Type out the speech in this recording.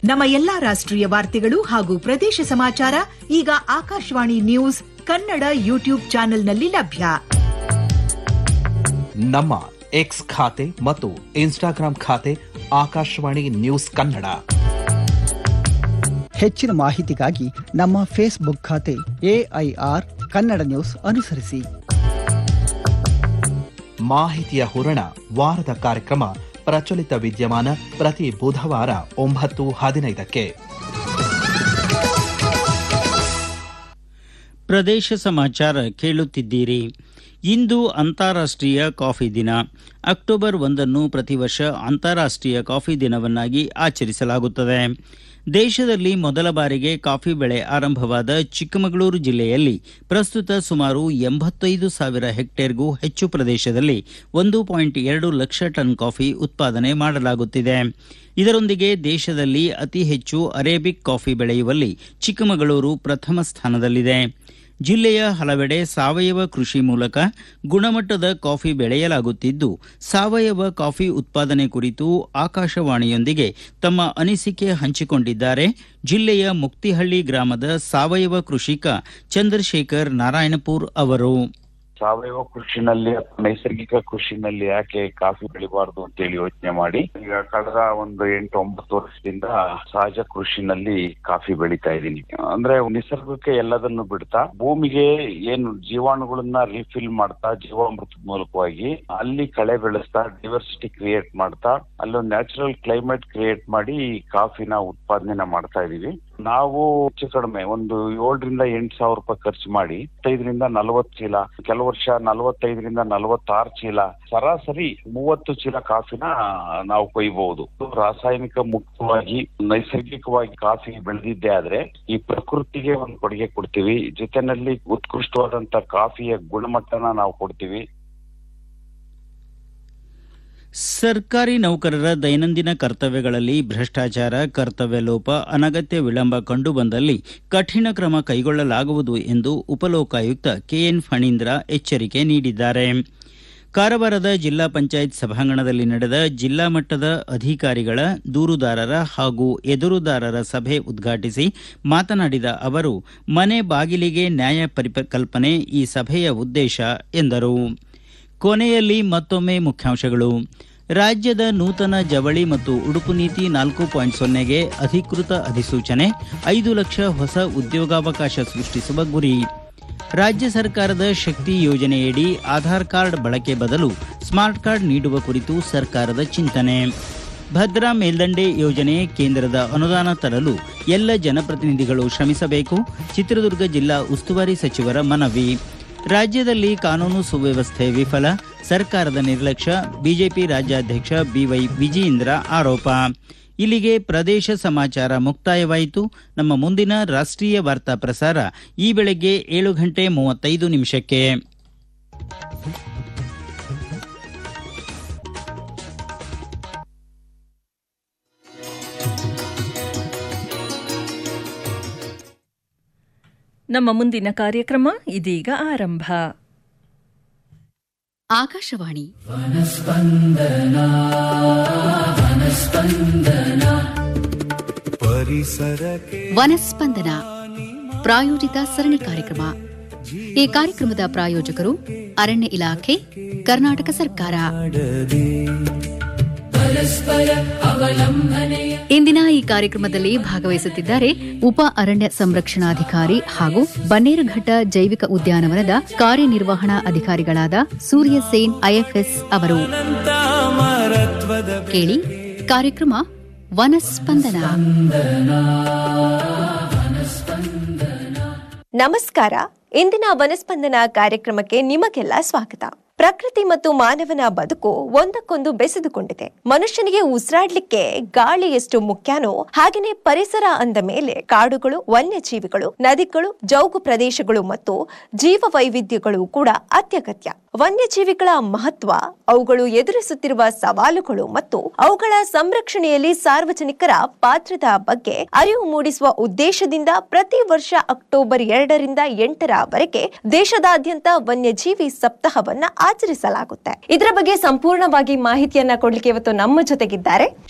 ನಮ್ಮ ಎಲ್ಲಾ ರಾಷ್ಟ್ರೀಯ ವಾರ್ತೆಗಳು ಹಾಗೂ ಪ್ರದೇಶ ಸಮಾಚಾರ ಈಗ ಆಕಾಶವಾಣಿ ನ್ಯೂಸ್ ಕನ್ನಡ ಯೂಟ್ಯೂಬ್ ಚಾನೆಲ್ನಲ್ಲಿ ಲಭ್ಯ ನಮ್ಮ ಎಕ್ಸ್ ಖಾತೆ ಮತ್ತು ಇನ್ಸ್ಟಾಗ್ರಾಂ ಖಾತೆ ಆಕಾಶವಾಣಿ ನ್ಯೂಸ್ ಕನ್ನಡ ಹೆಚ್ಚಿನ ಮಾಹಿತಿಗಾಗಿ ನಮ್ಮ ಫೇಸ್ಬುಕ್ ಖಾತೆ ಎಐಆರ್ ಕನ್ನಡ ನ್ಯೂಸ್ ಅನುಸರಿಸಿ ಮಾಹಿತಿಯ ಹೂರಣ ವಾರದ ಕಾರ್ಯಕ್ರಮ ಪ್ರಚಲಿತ ವಿದ್ಯಮಾನ ಪ್ರತಿ ಬುಧವಾರ ಒಂಬತ್ತು ಹದಿನೈದಕ್ಕೆ ಪ್ರದೇಶ ಸಮಾಚಾರ ಕೇಳುತ್ತಿದ್ದೀರಿ ಇಂದು ಅಂತಾರಾಷ್ಟ್ರೀಯ ಕಾಫಿ ದಿನ ಅಕ್ಟೋಬರ್ ಒಂದನ್ನು ಪ್ರತಿ ವರ್ಷ ಅಂತಾರಾಷ್ಟ್ರೀಯ ಕಾಫಿ ದಿನವನ್ನಾಗಿ ಆಚರಿಸಲಾಗುತ್ತದೆ ದೇಶದಲ್ಲಿ ಮೊದಲ ಬಾರಿಗೆ ಕಾಫಿ ಬೆಳೆ ಆರಂಭವಾದ ಚಿಕ್ಕಮಗಳೂರು ಜಿಲ್ಲೆಯಲ್ಲಿ ಪ್ರಸ್ತುತ ಸುಮಾರು ಎಂಬತ್ತೈದು ಸಾವಿರ ಹೆಕ್ಟೇರ್ಗೂ ಹೆಚ್ಚು ಪ್ರದೇಶದಲ್ಲಿ ಒಂದು ಪಾಯಿಂಟ್ ಎರಡು ಲಕ್ಷ ಟನ್ ಕಾಫಿ ಉತ್ಪಾದನೆ ಮಾಡಲಾಗುತ್ತಿದೆ ಇದರೊಂದಿಗೆ ದೇಶದಲ್ಲಿ ಅತಿ ಹೆಚ್ಚು ಅರೇಬಿಕ್ ಕಾಫಿ ಬೆಳೆಯುವಲ್ಲಿ ಚಿಕ್ಕಮಗಳೂರು ಪ್ರಥಮ ಸ್ಥಾನದಲ್ಲಿದೆ ಜಿಲ್ಲೆಯ ಹಲವೆಡೆ ಸಾವಯವ ಕೃಷಿ ಮೂಲಕ ಗುಣಮಟ್ಟದ ಕಾಫಿ ಬೆಳೆಯಲಾಗುತ್ತಿದ್ದು ಸಾವಯವ ಕಾಫಿ ಉತ್ಪಾದನೆ ಕುರಿತು ಆಕಾಶವಾಣಿಯೊಂದಿಗೆ ತಮ್ಮ ಅನಿಸಿಕೆ ಹಂಚಿಕೊಂಡಿದ್ದಾರೆ ಜಿಲ್ಲೆಯ ಮುಕ್ತಿಹಳ್ಳಿ ಗ್ರಾಮದ ಸಾವಯವ ಕೃಷಿಕ ಚಂದ್ರಶೇಖರ್ ನಾರಾಯಣಪುರ್ ಅವರು ಸಾವಯವ ಕೃಷಿನಲ್ಲಿ ಅಥವಾ ನೈಸರ್ಗಿಕ ಕೃಷಿನಲ್ಲಿ ಯಾಕೆ ಕಾಫಿ ಬೆಳಿಬಾರ್ದು ಅಂತೇಳಿ ಯೋಚನೆ ಮಾಡಿ ಈಗ ಕಳೆದ ಒಂದು ಎಂಟು ಒಂಬತ್ತು ವರ್ಷದಿಂದ ಸಹಜ ಕೃಷಿನಲ್ಲಿ ಕಾಫಿ ಬೆಳಿತಾ ಇದ್ದೀನಿ ಅಂದ್ರೆ ನಿಸರ್ಗಕ್ಕೆ ಎಲ್ಲದನ್ನು ಬಿಡ್ತಾ ಭೂಮಿಗೆ ಏನು ಜೀವಾಣುಗಳನ್ನ ರಿಫಿಲ್ ಮಾಡ್ತಾ ಜೀವಾಮೃತದ ಮೂಲಕವಾಗಿ ಅಲ್ಲಿ ಕಳೆ ಬೆಳೆಸ್ತಾ ಡೈವರ್ಸಿಟಿ ಕ್ರಿಯೇಟ್ ಮಾಡ್ತಾ ಅಲ್ಲೊಂದು ನ್ಯಾಚುರಲ್ ಕ್ಲೈಮೇಟ್ ಕ್ರಿಯೇಟ್ ಮಾಡಿ ಈ ಕಾಫಿನ ಉತ್ಪಾದನೆ ಮಾಡ್ತಾ ಇದೀವಿ ನಾವು ಹೆಚ್ಚು ಕಡಿಮೆ ಒಂದು ಏಳರಿಂದ ಎಂಟು ಸಾವಿರ ರೂಪಾಯಿ ಖರ್ಚು ಮಾಡಿ ಐದರಿಂದ ನಲವತ್ತು ಚೀಲ ಕೆಲವು ವರ್ಷ ನಲವತ್ತೈದರಿಂದ ನಲವತ್ತಾರು ಚೀಲ ಸರಾಸರಿ ಮೂವತ್ತು ಚೀಲ ಕಾಫಿನ ನಾವು ಕೊಯ್ಬಹುದು ರಾಸಾಯನಿಕ ಮುಕ್ತವಾಗಿ ನೈಸರ್ಗಿಕವಾಗಿ ಕಾಫಿ ಬೆಳೆದಿದ್ದೇ ಆದ್ರೆ ಈ ಪ್ರಕೃತಿಗೆ ಒಂದು ಕೊಡುಗೆ ಕೊಡ್ತೀವಿ ಜೊತೆನಲ್ಲಿ ಉತ್ಕೃಷ್ಟವಾದಂತ ಕಾಫಿಯ ಗುಣಮಟ್ಟನ ನಾವು ಕೊಡ್ತೀವಿ ಸರ್ಕಾರಿ ನೌಕರರ ದೈನಂದಿನ ಕರ್ತವ್ಯಗಳಲ್ಲಿ ಭ್ರಷ್ಟಾಚಾರ ಕರ್ತವ್ಯ ಲೋಪ ಅನಗತ್ಯ ವಿಳಂಬ ಕಂಡುಬಂದಲ್ಲಿ ಕಠಿಣ ಕ್ರಮ ಕೈಗೊಳ್ಳಲಾಗುವುದು ಎಂದು ಉಪಲೋಕಾಯುಕ್ತ ಕೆಎನ್ ಫಣೀಂದ್ರ ಎಚ್ಚರಿಕೆ ನೀಡಿದ್ದಾರೆ ಕಾರವಾರದ ಜಿಲ್ಲಾ ಪಂಚಾಯತ್ ಸಭಾಂಗಣದಲ್ಲಿ ನಡೆದ ಜಿಲ್ಲಾ ಮಟ್ಟದ ಅಧಿಕಾರಿಗಳ ದೂರುದಾರರ ಹಾಗೂ ಎದುರುದಾರರ ಸಭೆ ಉದ್ಘಾಟಿಸಿ ಮಾತನಾಡಿದ ಅವರು ಮನೆ ಬಾಗಿಲಿಗೆ ನ್ಯಾಯ ಪರಿಕಲ್ಪನೆ ಈ ಸಭೆಯ ಉದ್ದೇಶ ಎಂದರು ಕೊನೆಯಲ್ಲಿ ಮತ್ತೊಮ್ಮೆ ಮುಖ್ಯಾಂಶಗಳು ರಾಜ್ಯದ ನೂತನ ಜವಳಿ ಮತ್ತು ಉಡುಪು ನೀತಿ ನಾಲ್ಕು ಪಾಯಿಂಟ್ ಸೊನ್ನೆಗೆ ಅಧಿಕೃತ ಅಧಿಸೂಚನೆ ಐದು ಲಕ್ಷ ಹೊಸ ಉದ್ಯೋಗಾವಕಾಶ ಸೃಷ್ಟಿಸುವ ಗುರಿ ರಾಜ್ಯ ಸರ್ಕಾರದ ಶಕ್ತಿ ಯೋಜನೆಯಡಿ ಆಧಾರ್ ಕಾರ್ಡ್ ಬಳಕೆ ಬದಲು ಸ್ಮಾರ್ಟ್ ಕಾರ್ಡ್ ನೀಡುವ ಕುರಿತು ಸರ್ಕಾರದ ಚಿಂತನೆ ಭದ್ರಾ ಮೇಲ್ದಂಡೆ ಯೋಜನೆ ಕೇಂದ್ರದ ಅನುದಾನ ತರಲು ಎಲ್ಲ ಜನಪ್ರತಿನಿಧಿಗಳು ಶ್ರಮಿಸಬೇಕು ಚಿತ್ರದುರ್ಗ ಜಿಲ್ಲಾ ಉಸ್ತುವಾರಿ ಸಚಿವರ ಮನವಿ ರಾಜ್ಯದಲ್ಲಿ ಕಾನೂನು ಸುವ್ಯವಸ್ಥೆ ವಿಫಲ ಸರ್ಕಾರದ ನಿರ್ಲಕ್ಷ್ಯ ಬಿಜೆಪಿ ರಾಜ್ಯಾಧ್ಯಕ್ಷ ಬಿವೈ ವಿಜಯೇಂದ್ರ ಆರೋಪ ಇಲ್ಲಿಗೆ ಪ್ರದೇಶ ಸಮಾಚಾರ ಮುಕ್ತಾಯವಾಯಿತು ನಮ್ಮ ಮುಂದಿನ ರಾಷ್ಟ್ರೀಯ ವಾರ್ತಾ ಪ್ರಸಾರ ಈ ಬೆಳಗ್ಗೆ ಏಳು ಗಂಟೆ ಮೂವತ್ತೈದು ನಿಮಿಷಕ್ಕೆ ನಮ್ಮ ಮುಂದಿನ ಕಾರ್ಯಕ್ರಮ ಇದೀಗ ಆರಂಭ ಆಕಾಶವಾಣಿ ವನಸ್ಪಂದನ ಪ್ರಾಯೋಜಿತ ಸರಣಿ ಕಾರ್ಯಕ್ರಮ ಈ ಕಾರ್ಯಕ್ರಮದ ಪ್ರಾಯೋಜಕರು ಅರಣ್ಯ ಇಲಾಖೆ ಕರ್ನಾಟಕ ಸರ್ಕಾರ ಇಂದಿನ ಈ ಕಾರ್ಯಕ್ರಮದಲ್ಲಿ ಭಾಗವಹಿಸುತ್ತಿದ್ದಾರೆ ಉಪ ಅರಣ್ಯ ಸಂರಕ್ಷಣಾಧಿಕಾರಿ ಹಾಗೂ ಬನ್ನೇರುಘಟ್ಟ ಜೈವಿಕ ಉದ್ಯಾನವನದ ಕಾರ್ಯನಿರ್ವಹಣಾ ಅಧಿಕಾರಿಗಳಾದ ಸೂರ್ಯ ಸೇನ್ ಐಎಫ್ಎಸ್ ಅವರು ಕೇಳಿ ಕಾರ್ಯಕ್ರಮ ವನಸ್ಪಂದನ ನಮಸ್ಕಾರ ಇಂದಿನ ವನಸ್ಪಂದನ ಕಾರ್ಯಕ್ರಮಕ್ಕೆ ನಿಮಗೆಲ್ಲ ಸ್ವಾಗತ ಪ್ರಕೃತಿ ಮತ್ತು ಮಾನವನ ಬದುಕು ಒಂದಕ್ಕೊಂದು ಬೆಸೆದುಕೊಂಡಿದೆ ಮನುಷ್ಯನಿಗೆ ಉಸಿರಾಡ್ಲಿಕ್ಕೆ ಗಾಳಿ ಎಷ್ಟು ಮುಖ್ಯನೋ ಹಾಗೆಯೇ ಪರಿಸರ ಅಂದ ಮೇಲೆ ಕಾಡುಗಳು ವನ್ಯಜೀವಿಗಳು ನದಿಗಳು ಜೌಗು ಪ್ರದೇಶಗಳು ಮತ್ತು ಜೀವ ವೈವಿಧ್ಯಗಳು ಕೂಡ ಅತ್ಯಗತ್ಯ ವನ್ಯಜೀವಿಗಳ ಮಹತ್ವ ಅವುಗಳು ಎದುರಿಸುತ್ತಿರುವ ಸವಾಲುಗಳು ಮತ್ತು ಅವುಗಳ ಸಂರಕ್ಷಣೆಯಲ್ಲಿ ಸಾರ್ವಜನಿಕರ ಪಾತ್ರದ ಬಗ್ಗೆ ಅರಿವು ಮೂಡಿಸುವ ಉದ್ದೇಶದಿಂದ ಪ್ರತಿ ವರ್ಷ ಅಕ್ಟೋಬರ್ ಎರಡರಿಂದ ಎಂಟರವರೆಗೆ ದೇಶದಾದ್ಯಂತ ವನ್ಯಜೀವಿ ಸಪ್ತಾಹವನ್ನ ಆಚರಿಸಲಾಗುತ್ತೆ ಇದರ ಬಗ್ಗೆ ಸಂಪೂರ್ಣವಾಗಿ ಮಾಹಿತಿಯನ್ನ ಕೊಡ್ಲಿಕ್ಕೆ ಇವತ್ತು ನಮ್ಮ ಜೊತೆಗಿದ್ದಾರೆ